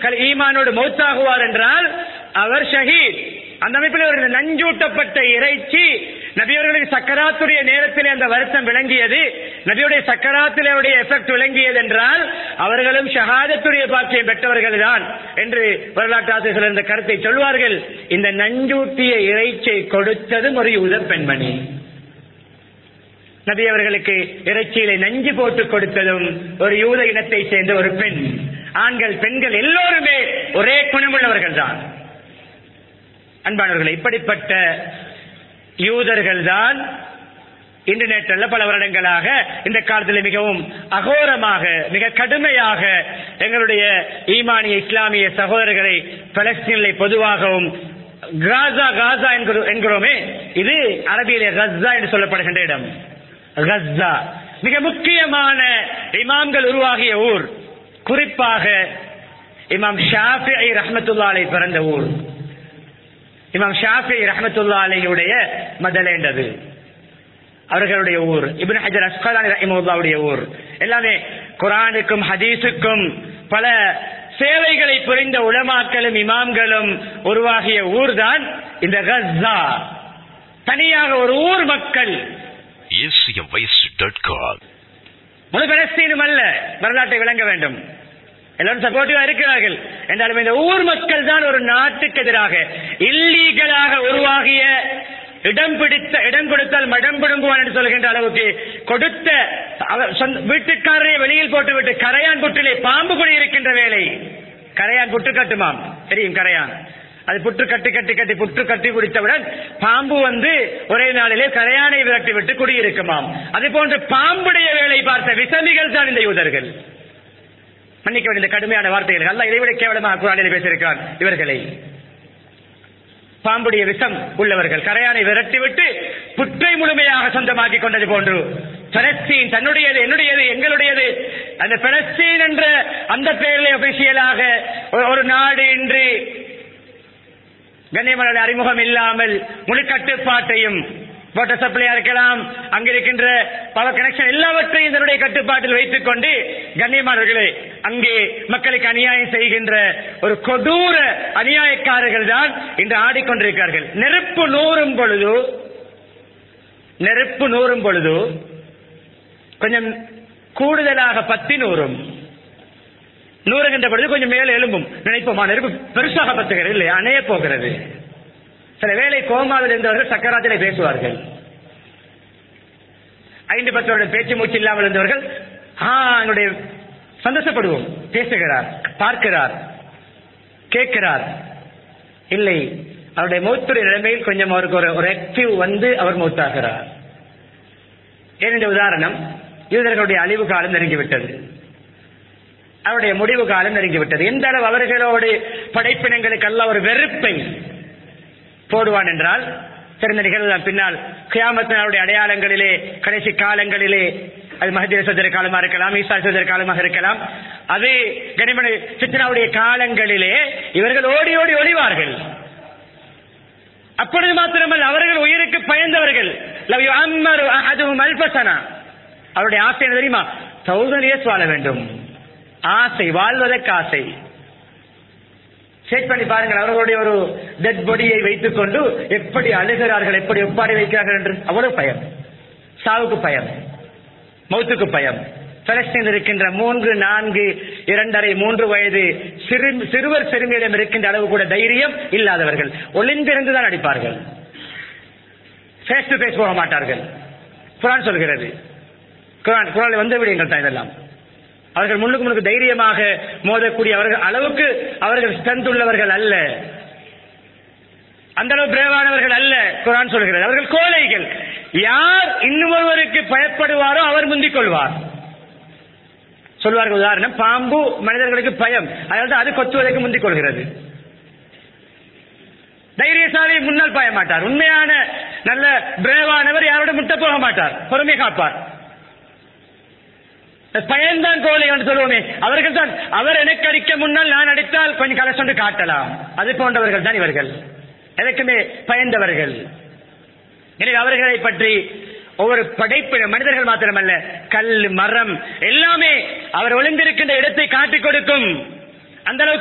கல் ஈமானோடு மௌத்தாகுவார் என்றால் அவர் ஷஹீத் அந்த அமைப்பில் ஒரு நஞ்சூட்டப்பட்ட இறைச்சி நபியவர்களுக்கு சக்கராத்துடைய நேரத்தில் அந்த வருத்தம் விளங்கியது நபியுடைய சக்கராத்தில் அவருடைய எஃபெக்ட் விளங்கியது என்றால் அவர்களும் ஷஹாதத்துடைய பாக்கியம் பெற்றவர்கள் தான் என்று வரலாற்று ஆசிரியர்கள் இந்த கருத்தை சொல்வார்கள் இந்த நஞ்சூட்டிய இறைச்சியை கொடுத்ததும் ஒரு யூத பெண்மணி நபி அவர்களுக்கு இறைச்சியிலே நஞ்சு போட்டு கொடுத்ததும் ஒரு யூத இனத்தை சேர்ந்த ஒரு பெண் ஆண்கள் பெண்கள் எல்லோருமே ஒரே குணமுள்ளவர்கள் தான் அன்பானவர்கள் இப்படிப்பட்ட யூதர்கள் தான் இன்டர்நெட் அல்ல பல வருடங்களாக இந்த காலத்தில் மிகவும் அகோரமாக மிக கடுமையாக எங்களுடைய ஈமானிய இஸ்லாமிய சகோதரர்களை பலஸ்தீனிலே பொதுவாகவும் காசா காசா என்கிறோ- என்கிறோமே இது அரபியிலே கஸ்ஸா என்று சொல்லப்படுகின்ற இடம் கஸ்ஸா மிக முக்கியமான இமாம்கள் உருவாகிய ஊர் குறிப்பாக இமாம் ஷாஃபி ரஹ்மத்துல்லாலை பிறந்த ஊர் இமாம் ஷாஃபி ரஹ்மத்துல்லா அலையுடைய மதலேண்டது அவர்களுடைய ஊர் இப்னு ஹஜர் அஸ்கலானி ரஹிமுல்லாவுடைய ஊர் எல்லாமே குரானுக்கும் ஹதீஸுக்கும் பல சேவைகளை புரிந்த உலமாக்களும் இமாம்களும் உருவாகிய ஊர்தான் இந்த கஸ்ஸா தனியாக ஒரு ஊர் மக்கள் acmvoice.com. முழு பலஸ்தீனும் அல்ல வரலாற்றை விளங்க வேண்டும் எல்லாரும் சப்போர்ட்டிவா இருக்கிறார்கள் என்றாலும் இந்த ஊர் மக்கள் தான் ஒரு நாட்டுக்கு எதிராக இல்லீகலாக உருவாகிய இடம் பிடித்த இடம் கொடுத்தால் மடம் பிடுங்குவான் என்று சொல்கின்ற அளவுக்கு கொடுத்த அவர் சொந்த- வீட்டுக்காரரை வெளியில் போட்டுவிட்டு கரையான் புற்றிலே பாம்பு குடி இருக்கின்ற வேலை கரையான் புற்று கட்டுமாம் தெரியும் கரையான் அது புற்று கட்டி கட்டி கட்டி புற்று கட்டி குடித்தவுடன் பாம்பு வந்து ஒரே நாளிலே கரையானை விரட்டி விட்டு குடியிருக்குமாம் அது போன்று பாம்புடைய வேலை பார்த்த விசமிகள் தான் இந்த யூதர்கள் மன்னிக்க வேண்டிய இந்த கடுமையான வார்த்தைகள் அல்ல இதைவிட கேவலமாக குரானில் பேசியிருக்கிறான் இவர்களை பாம்புடைய விஷம் உள்ளவர்கள் கரையானை விரட்டிவிட்டு புற்றை முழுமையாக சொந்தமாக்கி கொண்டது போன்று பலஸ்தீன் தன்னுடையது என்னுடையது எங்களுடையது அந்த பலஸ்தீன் என்ற அந்த பெயரிலே ஒபிஷியலாக ஒரு- ஒரு நாடு இன்று கண்ணியமன அறிமுகம் இல்லாமல் முழு கட்டுப்பாட்டையும் வாட்டர் சப்ளையா இருக்கலாம் அங்கிருக்கின்ற பவர் கனெக்ஷன் எல்லாவற்றையும் இதனுடைய கட்டுப்பாட்டில் வைத்துக் கொண்டு கண்ணியமானவர்களே அங்கே மக்களுக்கு அநியாயம் செய்கின்ற ஒரு கொடூர அநியாயக்காரர்கள் தான் இன்று ஆடிக்கொண்டிருக்கிறார்கள் நெருப்பு நூறும் பொழுது நெருப்பு நூறும் பொழுது கொஞ்சம் கூடுதலாக பத்தி நூறும் நூறுகின்ற பொழுது கொஞ்சம் மேலே எழும்பும் நினைப்போமா நெருப்பு பெருசாக பத்துகிறது இல்லை அணைய போகிறது சில வேளை கோமாவில் இருந்தவர்கள் சக்கராத்திலே பேசுவார்கள் ஐந்து பத்து வருடம் பேச்சு மூச்சு இல்லாமல் இருந்தவர்கள் ஆ என்னுடைய சந்தோஷப்படுவோம் பேசுகிறார் பார்க்கிறார் கேட்கிறார் இல்லை அவருடைய மூத்துடைய நிலைமையில் கொஞ்சம் அவருக்கு ஒரு ஒரு ஆக்டிவ் வந்து அவர் மூத்தாகிறார் ஏன் இந்த உதாரணம் யூதர்களுடைய அழிவு காலம் நெருங்கிவிட்டது அவருடைய முடிவு காலம் நெருங்கிவிட்டது எந்த அளவு அவர்களோடு படைப்பினங்களுக்கு அல்ல ஒரு வெறுப்பை போடுவான் என்றால் சிறந்த நிகழ்வு பின்னால் கியாமத்தினுடைய அடையாளங்களிலே கடைசி காலங்களிலே அது மகதீர சதுர காலமா இருக்கலாம் ஈசா சதுர காலமாக இருக்கலாம் அது கனிமணி சித்தனாவுடைய காலங்களிலே இவர்கள் ஓடி ஓடி ஒளிவார்கள் அப்பொழுது மாத்திரமல்ல அவர்கள் உயிருக்கு பயந்தவர்கள் லவ் யுஅம்மரு அஹதுஹும் அல்ஃப ஸனா. அவருடைய ஆசை என்ன தெரியுமா தௌசண்ட் இயர்ஸ் வாழ வேண்டும் ஆசை வாழ்வதற்கு ஆசை செக் பண்ணி பாருங்கள் அவர்களுடைய ஒரு டெட் பொடியை வைத்துக் கொண்டு எப்படி அழுகிறார்கள் எப்படி ஒப்பாடி வைக்கிறார்கள் என்று அவ்வளவு பயம் சாவுக்கு பயம் மௌத்துக்கு பயம் பலஸ்தீனில் இருக்கின்ற மூன்று நான்கு இரண்டரை மூன்று வயது சிறு சிறுவர் சிறுமியிடம் இருக்கின்ற அளவு கூட தைரியம் இல்லாதவர்கள் ஒளிந்திருந்து தான் அடிப்பார்கள் ஃபேஸ் டு ஃபேஸ் போக மாட்டார்கள் குரான் சொல்கிறது குரான் குரான் வந்து விடுங்கள் தான் இதெல்லாம் அவர்கள் முன்னுக்கு முன்னுக்கு தைரியமாக மோதக்கூடிய அவர்கள் அளவுக்கு அவர்கள் ஸ்ட்ரென்த் உள்ளவர்கள் அல்ல அந்த அளவு பிரேவானவர்கள் அல்ல குரான் சொல்கிறது அவர்கள் கோழைகள் யார் இன்னும் ஒருவருக்கு பயப்படுவாரோ அவர் முந்திக் கொள்வார் சொல்வார்கள் உதாரணம் பாம்பு மனிதர்களுக்கு பயம் அதாவது அது கொத்துவதற்கு முந்திக் கொள்கிறது தைரியசாலி முன்னால் பாய மாட்டார் உண்மையான நல்ல பிரேவானவர் யாரோட முட்ட போக மாட்டார் பொறுமை காப்பார் பயன்தான் கோழை என்று சொல்லுவோமே அவர்கள் தான் அவர் எனக்கு அடிக்க முன்னால் நான் அடித்தால் கொஞ்சம் கலசொண்டு காட்டலாம் அது போன்றவர்கள் தான் இவர்கள் எனக்குமே பயந்தவர்கள் எனவே அவர்களை பற்றி ஒவ்வொரு படைப்பு மனிதர்கள் மாத்திரமல்ல கல் மரம் எல்லாமே அவர் ஒளிந்திருக்கின்ற இடத்தை காட்டிக் கொடுக்கும் அந்த அளவுக்கு